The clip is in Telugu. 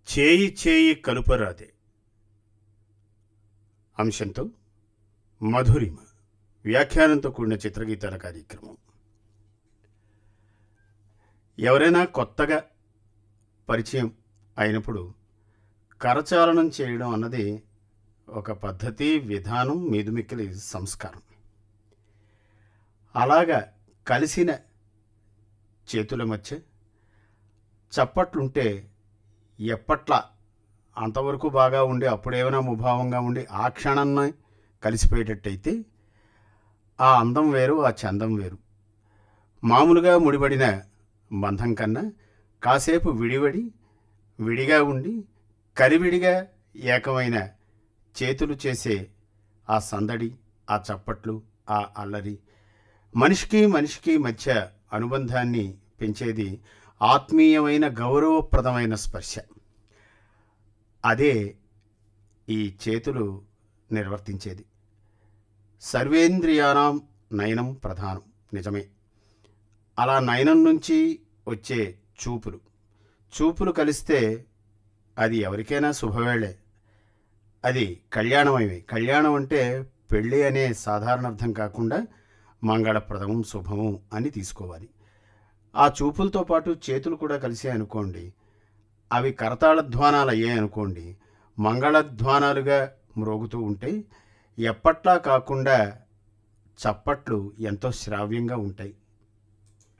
చేయి చేయి కలుపరాదే అంశంతో మధురిమ వ్యాఖ్యానంతో కూడిన చిత్రగీతాల కార్యక్రమం ఎవరైనా కొత్తగా పరిచయం అయినప్పుడు కరచాలనం చేయడం అన్నది ఒక పద్ధతి విధానం మీదుమిక్కిలి సంస్కారం అలాగా కలిసిన చేతుల మధ్య చప్పట్లుంటే ఎప్పట్లా అంతవరకు బాగా ఉండి అప్పుడేమైనా ముభావంగా ఉండి ఆ క్షణాన్ని కలిసిపోయేటట్టయితే ఆ అందం వేరు ఆ చందం వేరు మామూలుగా ముడిపడిన బంధం కన్నా కాసేపు విడివడి విడిగా ఉండి కలివిడిగా ఏకమైన చేతులు చేసే ఆ సందడి ఆ చప్పట్లు ఆ అల్లరి మనిషికి మనిషికి మధ్య అనుబంధాన్ని పెంచేది ఆత్మీయమైన గౌరవప్రదమైన స్పర్శ అదే ఈ చేతులు నిర్వర్తించేది సర్వేంద్రియానాం నయనం ప్రధానం నిజమే అలా నయనం నుంచి వచ్చే చూపులు చూపులు కలిస్తే అది ఎవరికైనా శుభవేళే అది కళ్యాణమయమే కళ్యాణం అంటే పెళ్ళి అనే సాధారణ అర్థం కాకుండా మంగళప్రదము శుభము అని తీసుకోవాలి ఆ చూపులతో పాటు చేతులు కూడా కలిసాయి అనుకోండి అవి కరతాళ ధ్వానాలు అయ్యాయి అనుకోండి మంగళధ్వానాలుగా మ్రోగుతూ ఉంటే ఎప్పట్లా కాకుండా చప్పట్లు ఎంతో శ్రావ్యంగా ఉంటాయి